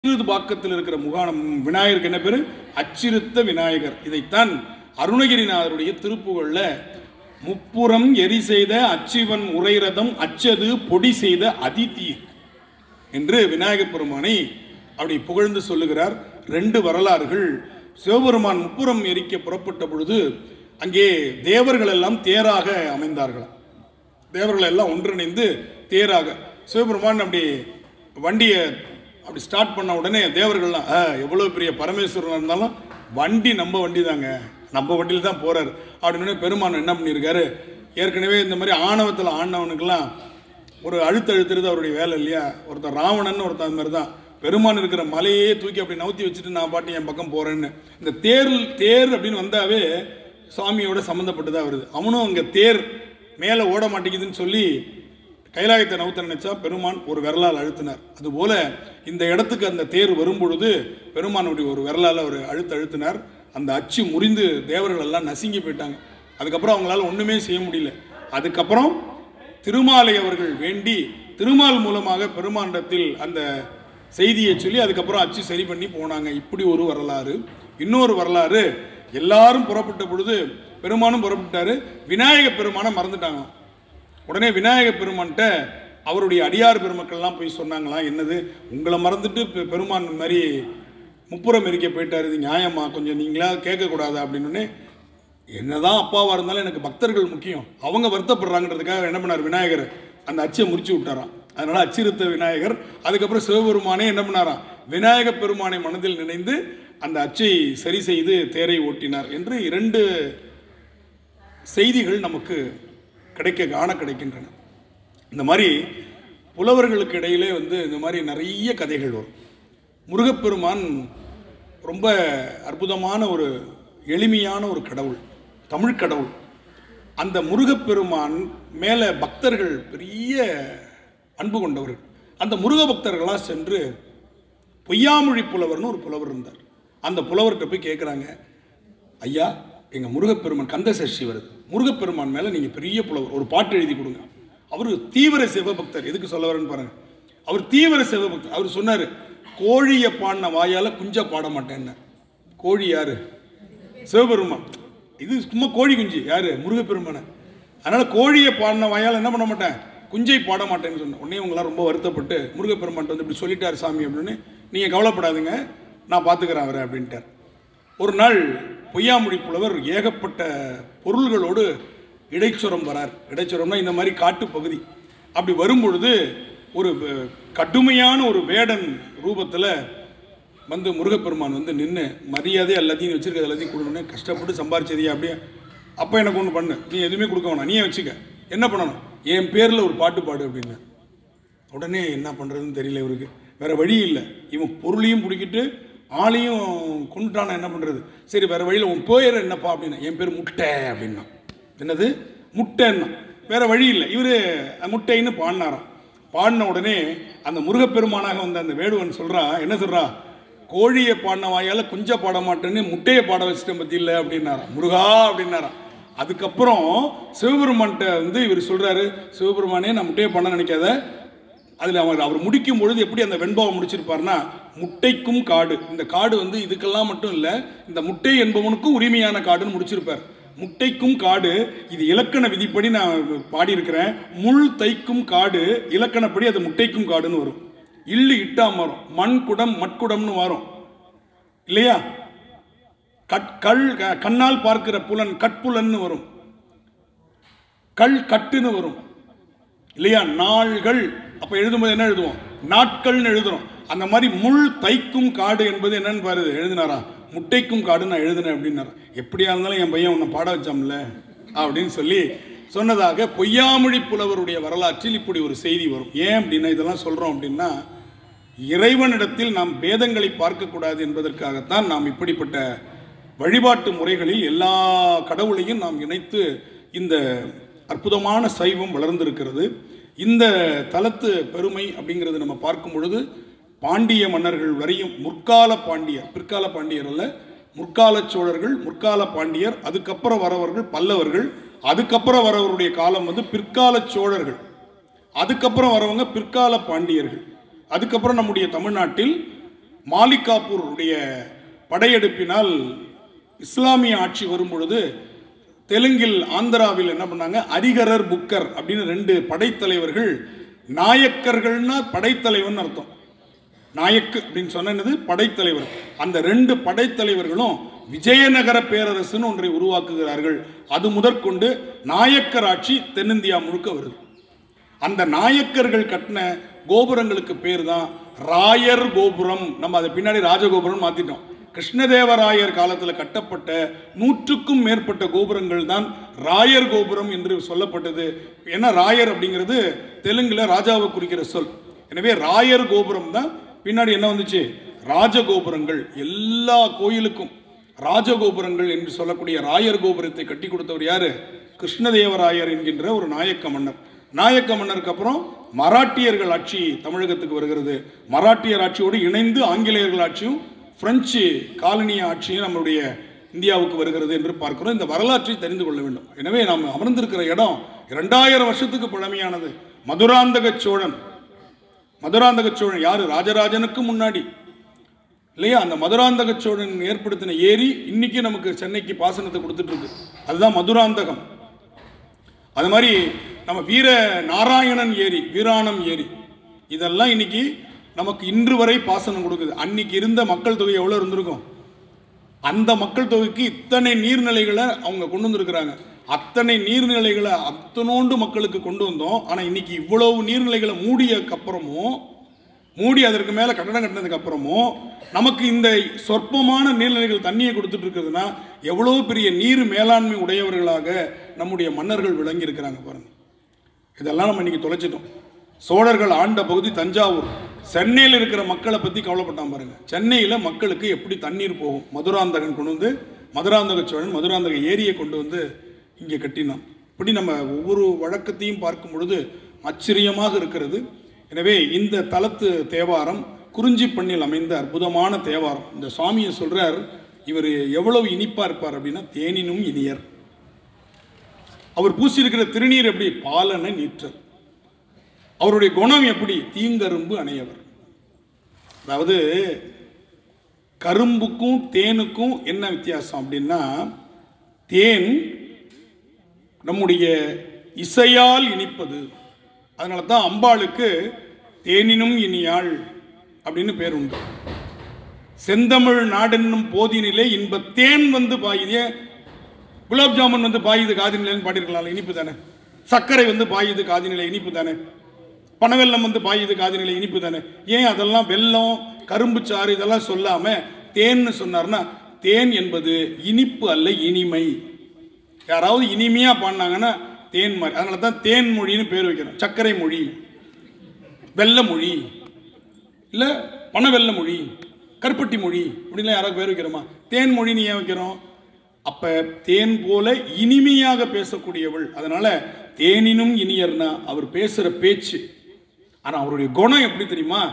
பாக்கத்தில் இருக்கிற முகாணம் விநாயகருக்கு என்ன பேரு அச்சிறுத்த விநாயகர் இதைத்தான் அருணகிரிநாதருடைய திருப்புகள்ல முப்புறம் எரி செய்த அச்சிவன் உரைரதம் அச்சது பொடி செய்த அதிதீர் என்று விநாயகப் பெருமானை அப்படி புகழ்ந்து சொல்லுகிறார் ரெண்டு வரலாறுகள் சிவபெருமான் முப்புறம் எரிக்க புறப்பட்ட பொழுது அங்கே தேவர்கள் எல்லாம் தேராக அமைந்தார்களாம் தேவர்கள் எல்லாம் ஒன்றிணைந்து தேராக சிவபெருமான் அப்படி வண்டியை அப்படி ஸ்டார்ட் பண்ண உடனே தேவர்கள்லாம் "ஆ, எவ்வளவு பெரிய பரமேஸ்வரன் இருந்தாலும் வண்டி நம்ம வண்டி தாங்க நம்ம வண்டியில் தான் போறார் அப்படின்னு பெருமான் என்ன பண்ணியிருக்காரு ஏற்கனவே இந்த மாதிரி ஆணவத்தில் ஆண்டவனுக்கெல்லாம் ஒரு அழுத்த அழுத்துறது அவருடைய வேலை இல்லையா ஒருத்தன் ராவணன் ஒருத்தன் அந்த மாதிரி தான் பெருமான் இருக்கிற மலையே தூக்கி அப்படி நவுத்தி வச்சுட்டு நான் பாட்டு என் பக்கம் போறேன்னு இந்த தேர் தேர் அப்படின்னு வந்தாவே சுவாமியோட சம்மந்தப்பட்டு தான் வருது அவனும் அங்கே தேர் மேலே ஓட மாட்டேங்குதுன்னு சொல்லி கைலாயத்தை நவுத்த நினைச்சா பெருமான் ஒரு விரலால் அழுத்தினார் அதுபோல இந்த இடத்துக்கு அந்த தேர் வரும்பொழுது பெருமான் அப்படி ஒரு விரலால் ஒரு அழுத்து அழுத்தினார் அந்த அச்சு முறிந்து தேவர்கள் எல்லாம் நசுங்கி போயிட்டாங்க அதுக்கப்புறம் அவங்களால ஒண்ணுமே செய்ய முடியல அதுக்கப்புறம் திருமாலை அவர்கள் வேண்டி திருமால் மூலமாக பெருமாண்டத்தில் அந்த செய்தியை சொல்லி அதுக்கப்புறம் அச்சு சரி பண்ணி போனாங்க இப்படி ஒரு வரலாறு இன்னொரு வரலாறு எல்லாரும் புறப்பட்ட பொழுது பெருமானும் புறப்பட்டாரு விநாயக பெருமானை மறந்துட்டாங்க உடனே விநாயக பெருமான்கிட்ட அவருடைய அடியார் பெருமக்கள்லாம் போய் சொன்னாங்களாம் என்னது உங்களை மறந்துட்டு பெ- பெருமான் இந்த மாதிரி முப்புறம் எரிக்க போயிட்டாரு இது நியாயமா கொஞ்சம் நீங்களா கேட்கக்கூடாது அப்படின்னு என்னதான் அப்பாவா இருந்தாலும் எனக்கு பக்தர்கள் முக்கியம் அவங்க வருத்தப்படுறாங்கன்றதுக்காக என்ன பண்ணார் விநாயகர் அந்த அச்சை முறிச்சு விட்டாராம் அதனால அச்சிருத்த விநாயகர் அதுக்கப்புறம் சிவபெருமானே என்ன பண்ணாராம் விநாயக பெருமானை மனதில் நினைந்து அந்த அச்சை சரி செய்து தேரை ஓட்டினார் என்று இரண்டு செய்திகள் நமக்கு கிடைக்க காண கிடைக்கின்றன இந்த மாதிரி புலவர்களுக்கு இடையிலே வந்து இந்த மாதிரி நிறைய கதைகள் வரும் முருகப்பெருமான் ரொம்ப அற்புதமான ஒரு எளிமையான ஒரு கடவுள் தமிழ் கடவுள் அந்த முருகப்பெருமான் மேலே பக்தர்கள் பெரிய அன்பு கொண்டவர்கள் அந்த முருக பக்தர்களாக சென்று பொய்யாமொழி புலவர்னு ஒரு புலவர் இருந்தார் அந்த புலவர்கிட்ட போய் கேட்குறாங்க ஐயா எங்கள் முருகப்பெருமான் கந்த சஷ்டி வருது முருகப்பெருமான் மேலே நீங்கள் பெரிய புலவர் ஒரு பாட்டு எழுதி கொடுங்க அவர் தீவிர சிவபக்தர் எதுக்கு சொல்ல வரேன்னு பாருங்க அவர் தீவிர சிவபக்தர் அவர் சொன்னார் கோழியை பாடின வாயால் குஞ்ச பாட மாட்டேன்னு கோழி யாரு சிவபெருமான் இது சும்மா கோழி குஞ்சு யாரு முருகப்பெருமானை அதனால கோழியை பாடின வாயால் என்ன பண்ண மாட்டேன் குஞ்சை பாட மாட்டேன்னு சொன்னேன் உடனே இவங்களாம் ரொம்ப வருத்தப்பட்டு முருகப்பெருமான் வந்து இப்படி சொல்லிட்டார் சாமி அப்படின்னு நீங்கள் கவலைப்படாதுங்க நான் பார்த்துக்கிறேன் அவரை அப்படின்ட்டார் ஒரு நாள் பொய்யாமொழி புலவர் ஏகப்பட்ட பொருள்களோடு இடைச்சுரம் வரார் இடைச்சுரம்னா இந்த மாதிரி காட்டுப் பகுதி அப்படி வரும்பொழுது ஒரு அஹ், கடுமையான ஒரு வேடன் ரூபத்தில் வந்து முருகப்பெருமான் வந்து நின்று மரியாதை எல்லாத்தையும் வச்சிருக்கிறது எல்லாத்தையும் கொடுக்கணும் கஷ்டப்பட்டு சம்பாரிச்சதையா அப்படியே அப்போ எனக்கு ஒன்று பண்ணு நீ எதுவுமே கொடுக்க வேணாம் நீயே வச்சுக்க என்ன பண்ணணும் என் பேரில் ஒரு பாட்டு பாடு அப்படின்னு உடனே என்ன பண்ணுறதுன்னு தெரியல இவருக்கு வேற வழி இல்லை இவன் பொருளையும் பிடிக்கிட்டு ஆளையும் கொண்டுட்டானா என்ன பண்ணுறது சரி வேற வழியில் உன் பேர் என்னப்பா அப்படின்னா என் பேர் முட்டை அப்படின்னா என்னது முட்டைன்னா வேற வழி இல்லை இவர் முட்டைன்னு பாடினாராம் பாடின உடனே அந்த முருகப்பெருமானாக வந்த அந்த வேடுவன் சொல்றா என்ன சொல்றா கோழியை பாடின வாயால குஞ்ச பாட மாட்டேன்னு முட்டையை பாட வச்சுட்டேன் பத்தி இல்லை அப்படின்னாரா முருகா அப்படின்னாரா அதுக்கப்புறம் சிவபெருமான்கிட்ட வந்து இவர் சொல்றாரு சிவபெருமானே நான் முட்டையை பண்ண நினைக்காத அதில் அவர் அவர் முடிக்கும் பொழுது எப்படி அந்த வெண்பாவை முடிச்சிருப்பார்னா முட்டைக்கும் காடு இந்த காடு வந்து இதுக்கெல்லாம் மட்டும் இல்லை இந்த முட்டை என்பவனுக்கும் உரிமையான காடுன்னு முடிச்சிருப்பார் முட்டைக்கும் காடு இது இலக்கண விதிப்படி நான் பாடியிருக்கிறேன் முள் தைக்கும் காடு இலக்கணப்படி அது முட்டைக்கும் காடுன்னு வரும் இல்லு இட்டாம் வரும் மண் குடம் மட்குடம்னு வரும் இல்லையா கட் கல் க- கண்ணால் பார்க்கிற புலன் கட்புலன்னு வரும் கல் கட்டுன்னு வரும் இல்லையா நாள்கள் அப்ப எழுதும்போது என்ன எழுதுவோம் நாட்கள்னு எழுதுறோம் அந்த மாதிரி முள் தைக்கும் காடு என்பது என்னன்னு பாரு எழுதினாரா முட்டைக்கும் காடு நான் எழுதினேன் அப்படின்னாரா எப்படியா இருந்தாலும் என் பையன் உன்னை பாட வச்சாம்ல அப்படின்னு சொல்லி சொன்னதாக பொய்யாமொழி புலவருடைய வரலாற்றில் இப்படி ஒரு செய்தி வரும் ஏன் அப்படின்னா இதெல்லாம் சொல்றோம் அப்படின்னா இறைவனிடத்தில் நாம் பேதங்களை பார்க்கக்கூடாது என்பதற்காகத்தான் நாம் இப்படிப்பட்ட வழிபாட்டு முறைகளில் எல்லா கடவுளையும் நாம் இணைத்து இந்த அற்புதமான சைவம் வளர்ந்திருக்கிறது இந்த தலத்து பெருமை அப்படிங்கிறது நம்ம பார்க்கும் பொழுது பாண்டிய மன்னர்கள் வரையும் முற்கால பாண்டியர் பிற்கால பாண்டியர் அல்ல முற்கால சோழர்கள் முற்கால பாண்டியர் அதுக்கப்புறம் வரவர்கள் பல்லவர்கள் அதுக்கப்புறம் வரவருடைய காலம் வந்து பிற்கால சோழர்கள் அதுக்கப்புறம் வரவங்க பிற்கால பாண்டியர்கள் அதுக்கப்புறம் நம்முடைய தமிழ்நாட்டில் மாலிகாப்பூருடைய படையெடுப்பினால் இஸ்லாமிய ஆட்சி வரும் பொழுது தெலுங்கில் ஆந்திராவில் என்ன பண்ணாங்க அரிகரர் புக்கர் அப்படின்னு ரெண்டு படைத்தலைவர்கள் நாயக்கர்கள்னா படைத்தலைவன் அர்த்தம் நாயக்கு அப்படின்னு சொன்ன என்னது படைத்தலைவர் அந்த ரெண்டு படைத்தலைவர்களும் விஜயநகர பேரரசுன்னு ஒன்றை உருவாக்குகிறார்கள் அது முதற்கொண்டு நாயக்கர் ஆட்சி தென்னிந்தியா முழுக்க வருது அந்த நாயக்கர்கள் கட்டின கோபுரங்களுக்கு பேர் தான் ராயர் கோபுரம் நம்ம அதை பின்னாடி ராஜகோபுரம் மாத்திட்டோம் கிருஷ்ணதேவராயர் காலத்தில் கட்டப்பட்ட நூற்றுக்கும் மேற்பட்ட கோபுரங்கள் தான் ராயர் கோபுரம் என்று சொல்லப்பட்டது ஏன்னா ராயர் அப்படிங்கிறது தெலுங்குல ராஜாவை குறிக்கிற சொல் எனவே ராயர் கோபுரம் தான் பின்னாடி என்ன வந்துச்சு ராஜகோபுரங்கள் எல்லா கோயிலுக்கும் ராஜகோபுரங்கள் என்று சொல்லக்கூடிய ராயர் கோபுரத்தை கட்டி கொடுத்தவர் யாரு கிருஷ்ணதேவராயர் என்கின்ற ஒரு நாயக்க மன்னர் நாயக்க மன்னருக்கு அப்புறம் மராட்டியர்கள் ஆட்சி தமிழகத்துக்கு வருகிறது மராட்டியர் ஆட்சியோடு இணைந்து ஆங்கிலேயர்கள் ஆட்சியும் பிரெஞ்சு காலனிய ஆட்சியும் நம்மளுடைய இந்தியாவுக்கு வருகிறது என்று பார்க்கிறோம் இந்த வரலாற்றை தெரிந்து கொள்ள வேண்டும் எனவே நாம் அமர்ந்திருக்கிற இடம் இரண்டாயிரம் வருஷத்துக்கு பழமையானது மதுராந்தக சோழன் மதுராந்தக சோழன் யாரு ராஜராஜனுக்கு முன்னாடி இல்லையா அந்த மதுராந்தக சோழன் ஏற்படுத்தின ஏரி இன்னைக்கு நமக்கு சென்னைக்கு பாசனத்தை கொடுத்துட்டு இருக்கு அதுதான் மதுராந்தகம் அது மாதிரி நம்ம வீர நாராயணன் ஏரி வீராணம் ஏரி இதெல்லாம் இன்னைக்கு நமக்கு இன்று வரை பாசனம் கொடுக்குது அன்னைக்கு இருந்த மக்கள் தொகை எவ்வளோ இருந்திருக்கும் அந்த மக்கள் தொகைக்கு இத்தனை நீர்நிலைகளை அவங்க கொண்டு வந்திருக்கிறாங்க அத்தனை நீர்நிலைகளை அத்தனோண்டு மக்களுக்கு கொண்டு வந்தோம் ஆனால் இன்னைக்கு இவ்வளவு நீர்நிலைகளை மூடியதுக்கு அப்புறமும் மூடி அதற்கு மேலே கட்டடம் கட்டினதுக்கு அப்புறமும் நமக்கு இந்த சொற்பமான நீர்நிலைகள் தண்ணியை கொடுத்துட்டு இருக்கிறதுனா எவ்வளோ பெரிய நீர் மேலாண்மை உடையவர்களாக நம்முடைய மன்னர்கள் விளங்கி இருக்கிறாங்க பாருங்க இதெல்லாம் நம்ம இன்னைக்கு தொலைச்சிட்டோம் சோழர்கள் ஆண்ட பகுதி தஞ்சாவூர் சென்னையில் இருக்கிற மக்களை பற்றி கவலைப்பட்டான் பாருங்க சென்னையில் மக்களுக்கு எப்படி தண்ணீர் போகும் மதுராந்தகன் கொண்டு வந்து மதுராந்தக சோழன் மதுராந்தக ஏரியை கொண்டு வந்து இங்கே கட்டினான் இப்படி நம்ம ஒவ்வொரு வழக்கத்தையும் பார்க்கும் பொழுது ஆச்சரியமாக இருக்கிறது எனவே இந்த தலத்து தேவாரம் குறிஞ்சி பண்ணில் அமைந்த அற்புதமான தேவாரம் இந்த சுவாமியை சொல்றார் இவர் எவ்வளவு இனிப்பா இருப்பார் அப்படின்னா தேனினும் இனியர் அவர் பூசியிருக்கிற திருநீர் எப்படி பாலன நீற்றர் அவருடைய குணம் எப்படி தீங்கரும்பு அணையவர் அதாவது கரும்புக்கும் தேனுக்கும் என்ன வித்தியாசம் அப்படின்னா தேன் நம்முடைய இசையால் இனிப்பது அதனால தான் அம்பாளுக்கு தேனினும் இனியாள் அப்படின்னு பேர் உண்டு செந்தமிழ் நாடென்னும் போதினிலே இன்ப தேன் வந்து பாயுதே குலாப் ஜாமுன் வந்து பாயுது காதினிலேன்னு பாடியிருக்கலாம் இனிப்பு தானே சர்க்கரை வந்து பாயுது காதினிலே இனிப்பு தானே பனவெல்லம் வந்து பாயுது காதினிலே இனிப்பு தானே ஏன் அதெல்லாம் வெல்லம் கரும்பு சாறு இதெல்லாம் சொல்லாம தேன்னு சொன்னார்னா தேன் என்பது இனிப்பு அல்ல இனிமை யாராவது இனிமையா பாடினாங்கன்னா தேன் மாதிரி அதனால தான் தேன் மொழின்னு பேர் வைக்கிறோம் சர்க்கரை மொழி வெள்ள மொழி இல்லை பண வெள்ள மொழி கருப்பட்டி மொழி அப்படின்லாம் யாராவது பேர் வைக்கிறோமா தேன் மொழின்னு ஏன் வைக்கிறோம் அப்ப தேன் போல இனிமையாக பேசக்கூடியவள் அதனால தேனினும் இனியர்னா அவர் பேசுற பேச்சு ஆனா அவருடைய குணம் எப்படி தெரியுமா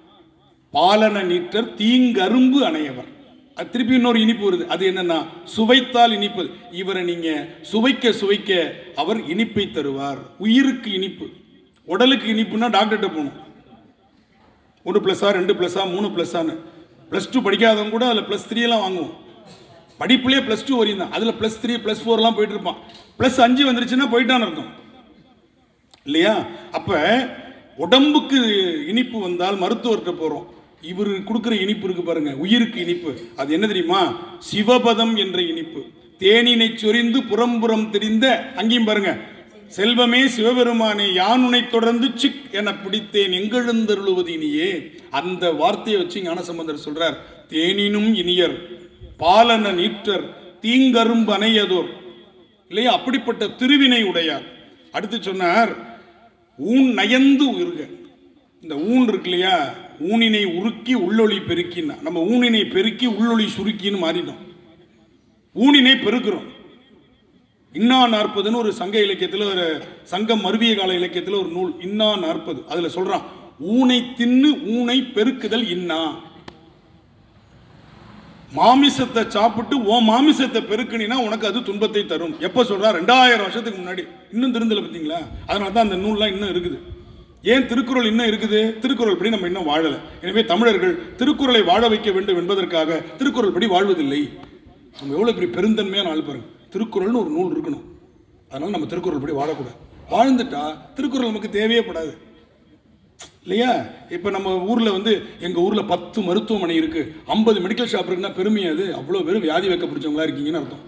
பாலன நீற்றர் தீங்கரும்பு அணையவர் அது திருப்பி இன்னொரு இனிப்பு வருது அது என்னன்னா சுவைத்தால் இனிப்பு இவரை நீங்க சுவைக்க சுவைக்க அவர் இனிப்பை தருவார் உயிருக்கு இனிப்பு உடலுக்கு இனிப்புன்னா டாக்டர்கிட்ட போகணும் ஒன்று ப்ளஸ்ஸா ரெண்டு ப்ளஸ்ஸா மூணு ப்ளஸ்ஸான்னு ப்ளஸ் டூ படிக்காதவங்க கூட அதில் ப்ளஸ் த்ரீலாம் வாங்குவோம் படிப்புலேயே ப்ளஸ் டூ வரையும் தான் அதில் ப்ளஸ் த்ரீ ப்ளஸ் ஃபோர்லாம் போயிட்டு இருப்பான் ப்ளஸ் அஞ்சு வந்துருச்சுன்னா போயிட்டான்னு அர்த்தம் இல்லையா அப்போ உடம்புக்கு இனிப்பு வந்தால் மருத்துவர்கிட்ட போகிறோம் இவர் கொடுக்குற இனிப்பு இருக்கு பாருங்க உயிருக்கு இனிப்பு அது என்ன தெரியுமா சிவபதம் என்ற இனிப்பு தேனினை சொரிந்து புறம்புறம் தெரிந்த அங்கேயும் பாருங்க செல்வமே சிவபெருமானே யான் உன்னை தொடர்ந்து சிக் என பிடித்தேன் எங்கெழுந்தருளுவது இனியே அந்த வார்த்தையை வச்சு ஞானசம்பந்தர் சொல்றார் தேனினும் இனியர் பாலன நீற்றர் தீங்கரும்பு அணையதோர் இல்லையா அப்படிப்பட்ட திருவினை உடையார் அடுத்து சொன்னார் ஊன் நயந்து உருக இந்த ஊன் இருக்கு இல்லையா ஊனினை உருக்கி உள்ளொளி பெருக்கின்னா நம்ம ஊனினை பெருக்கி உள்ளொளி சுருக்கின்னு மாறிட்டோம் ஊனினை பெருக்கிறோம் இன்னா நாற்பதுன்னு ஒரு சங்க இலக்கியத்தில் ஒரு சங்கம் மருவிய கால இலக்கியத்தில் ஒரு நூல் இன்னா நாற்பது அதில் சொல்றான் ஊனை தின்னு ஊனை பெருக்குதல் இன்னா மாமிசத்தை சாப்பிட்டு உன் மாமிசத்தை பெருக்கினா உனக்கு அது துன்பத்தை தரும் எப்போ சொல்றா ரெண்டாயிரம் வருஷத்துக்கு முன்னாடி இன்னும் திருந்தல பார்த்தீங்களா அதனால தான் அந்த நூல்லாம் இன்னும் இருக்குது ஏன் திருக்குறள் இன்னும் இருக்குது திருக்குறள் படி நம்ம இன்னும் வாழலை எனவே தமிழர்கள் திருக்குறளை வாழ வைக்க வேண்டும் என்பதற்காக திருக்குறள் படி வாழ்வதில்லை நம்ம எவ்வளோ இப்படி பெருந்தன்மையான ஆள் பாருங்க திருக்குறள்னு ஒரு நூல் இருக்கணும் அதனால நம்ம திருக்குறள் படி வாழக்கூடாது வாழ்ந்துட்டா திருக்குறள் நமக்கு தேவையே படாது இல்லையா இப்போ நம்ம ஊரில் வந்து எங்கள் ஊரில் பத்து மருத்துவமனை இருக்குது ஐம்பது மெடிக்கல் ஷாப் இருக்குன்னா பெருமையா அது அவ்வளோ பேர் வியாதி வைக்க பிடிச்சவங்களா இருக்கீங்கன்னு அர்த்தம்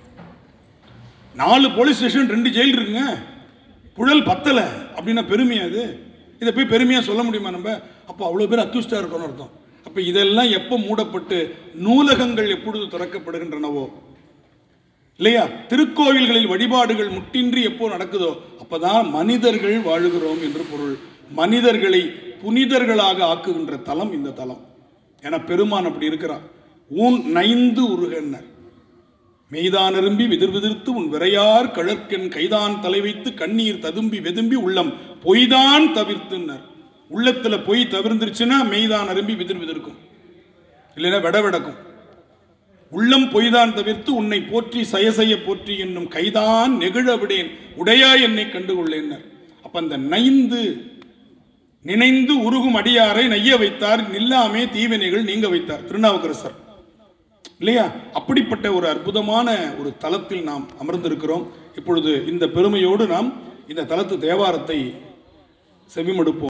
நாலு போலீஸ் ஸ்டேஷன் ரெண்டு ஜெயில் இருக்குங்க புழல் பத்தலை அப்படின்னா பெருமையா அது இதை போய் பெருமையாக சொல்ல முடியுமா நம்ம அப்போ அவ்வளோ பேர் அக்யூஸ்டாக இருக்கணும்னு அர்த்தம் அப்போ இதெல்லாம் எப்போ மூடப்பட்டு நூலகங்கள் எப்பொழுது திறக்கப்படுகின்றனவோ இல்லையா திருக்கோவில்களில் வழிபாடுகள் முட்டின்றி எப்போ நடக்குதோ அப்பதான் மனிதர்கள் வாழுகிறோம் என்று பொருள் மனிதர்களை புனிதர்களாக ஆக்குகின்ற தலம் இந்த தலம் என பெருமான் அப்படி இருக்கிறார் ஊன் நைந்து உருகன்னர் மெய்தான் அரும்பி விதிர் விதிர்த்து உன் விரையார் கழற்கென் கைதான் தலை வைத்து கண்ணீர் ததும்பி வெதும்பி உள்ளம் பொய்தான் தவிர்த்துன்னர் உள்ளத்துல பொய் தவிர்ந்துருச்சுன்னா மெய்தான் அரும்பி விதிர் விதிர்க்கும் இல்லைன்னா விட விடக்கும் உள்ளம் பொய்தான் தவிர்த்து உன்னை போற்றி சயசய போற்றி என்னும் கைதான் நெகிழ விடேன் உடையா என்னை கண்டுகொள்ளேன்னர் அப்ப அந்த நைந்து நினைந்து உருகும் அடியாரை நைய வைத்தார் நில்லாமே தீவினைகள் நீங்க வைத்தார் திருநாவுக்கரசர் இல்லையா அப்படிப்பட்ட ஒரு அற்புதமான ஒரு தலத்தில் நாம் அமர்ந்திருக்கிறோம் இப்பொழுது இந்த பெருமையோடு நாம் இந்த தலத்து தேவாரத்தை செவிமடுப்போம்